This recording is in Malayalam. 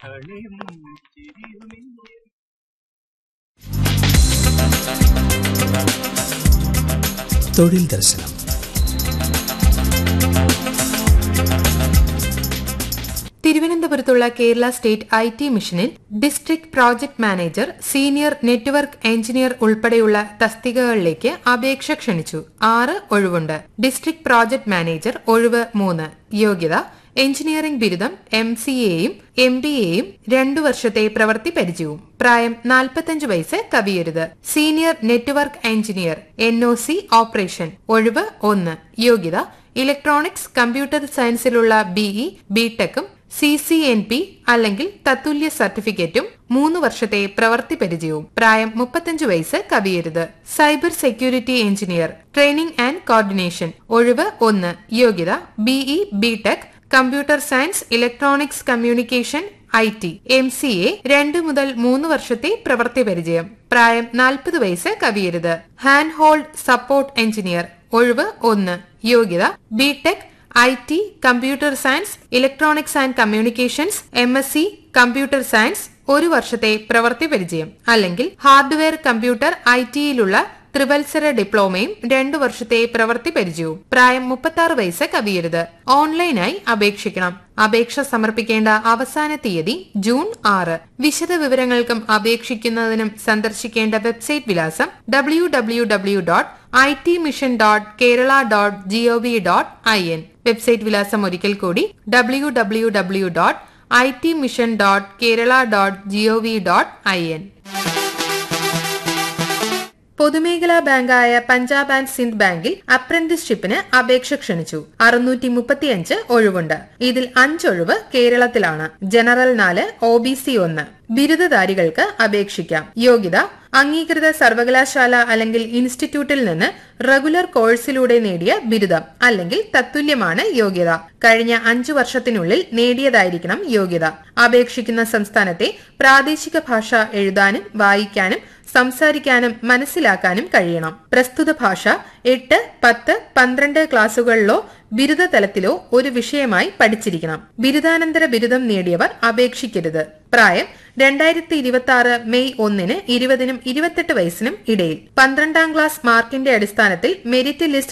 കളിയും ചിരിയുമില്ലേ തൊഴിൽ ദർശനം തിരുവനന്തപുരത്തുള്ള കേരള സ്റ്റേറ്റ് ഐ ടി മിഷനിൽ district project manager senior network engineer ഉൾപ്പെടെയുള്ള തസ്തികകളിലേക്ക് അപേക്ഷ ക്ഷണിച്ചു ആറ് ഒഴിവുണ്ട് ഡിസ്ട്രിക്ട് പ്രോജക്ട് മാനേജർ ഒഴിവ് മൂന്ന് യോഗ്യത എഞ്ചിനീയറിംഗ് ബിരുദം എം സി എയും എം ബി എയും രണ്ടു വർഷത്തെ പ്രവൃത്തി പരിചയവും പ്രായം നാൽപ്പത്തഞ്ച് വയസ്സ് കവിയരുത് senior network engineer N O C operation ഒഴിവ് ഒന്ന് യോഗ്യത ഇലക്ട്രോണിക്സ് കമ്പ്യൂട്ടർ സയൻസിലുള്ള ബിഇ ബിടെക്കും സി സി എൻ പി അല്ലെങ്കിൽ തത്തുല്യ സർട്ടിഫിക്കറ്റും മൂന്ന് വർഷത്തെ പ്രവൃത്തി പരിചയവും പ്രായം മുപ്പത്തഞ്ച് വയസ്സ് കവിയരുത് cyber security engineer training and coordination ഒഴിവ് ഒന്ന് യോഗ്യത BE BTech computer science electronics communication I T M C A രണ്ട് മുതൽ മൂന്ന് വർഷത്തെ പ്രവൃത്തി പരിചയം പ്രായം നാൽപ്പത് വയസ്സ് കവിയരുത് ഹാൻഡ് ഹോൾഡ് സപ്പോർട്ട് എഞ്ചിനീയർ ഒഴിവ് ഒന്ന് യോഗ്യത BTech I T computer science electronics and communications M S C computer science ഒരു വർഷത്തെ പ്രവൃത്തി പരിചയം അല്ലെങ്കിൽ ഹാർഡ്വെയർ കമ്പ്യൂട്ടർ ഐ ടിയിലുള്ള ത്രിവത്സര ഡിപ്ലോമയും രണ്ടു വർഷത്തെ പ്രവൃത്തി പരിചയവും പ്രായം മുപ്പത്തി വയസ്സ് കവിയരുത് ഓൺലൈനായി അപേക്ഷിക്കണം അപേക്ഷ സമർപ്പിക്കേണ്ട അവസാന തീയതി ജൂൺ ആറ് വിശദ വിവരങ്ങൾക്കും അപേക്ഷിക്കുന്നതിനും സന്ദർശിക്കേണ്ട വെബ്സൈറ്റ് വിലാസം W W W dot I T mission dot Kerala dot GOV dot I N website വിലാസം ഒരിക്കൽ കൂടി W W W dot I T mission dot Kerala dot GOV dot I N പൊതുമേഖലാ ബാങ്കായ പഞ്ചാബ് ആൻഡ് സിന്ധ് ബാങ്കിൽ അപ്രന്റീസ്ഷിപ്പിന് അപേക്ഷ ക്ഷണിച്ചു അറുന്നൂറ്റി മുപ്പത്തിയഞ്ച് ഒഴിവുണ്ട് ഇതിൽ അഞ്ചൊഴിവ് കേരളത്തിലാണ് ജനറൽ നാല് ഒ ബി സി ഒന്ന് ബിരുദധാരികൾക്ക് അപേക്ഷിക്കാം യോഗ്യത അംഗീകൃത സർവകലാശാല അല്ലെങ്കിൽ ഇൻസ്റ്റിറ്റ്യൂട്ടിൽ നിന്ന് റെഗുലർ കോഴ്സിലൂടെ നേടിയ ബിരുദം അല്ലെങ്കിൽ തത്തുല്യമാണ് യോഗ്യത കഴിഞ്ഞ അഞ്ചു വർഷത്തിനുള്ളിൽ നേടിയതായിരിക്കണം യോഗ്യത അപേക്ഷിക്കുന്ന സംസ്ഥാനത്തെ പ്രാദേശിക ഭാഷ എഴുതാനും വായിക്കാനും സംസാരിക്കാനും മനസ്സിലാക്കാനും കഴിയണം പ്രസ്തുത ഭാഷ എട്ട് പത്ത് പന്ത്രണ്ട് ക്ലാസുകളിലോ ബിരുദ തലത്തിലോ ഒരു വിഷയമായി പഠിച്ചിരിക്കണം ബിരുദാനന്തര ബിരുദം നേടിയവർ അപേക്ഷിക്കരുത് പ്രായം രണ്ടായിരത്തി ഇരുപത്തി ആറ് മെയ് ഒന്നിന് ഇരുപതിനും ഇരുപത്തെട്ട് വയസ്സിനും ഇടയിൽ പന്ത്രണ്ടാം ക്ലാസ് മാർക്കിന്റെ അടിസ്ഥാനത്തിൽ മെരിറ്റ് ലിസ്റ്റ്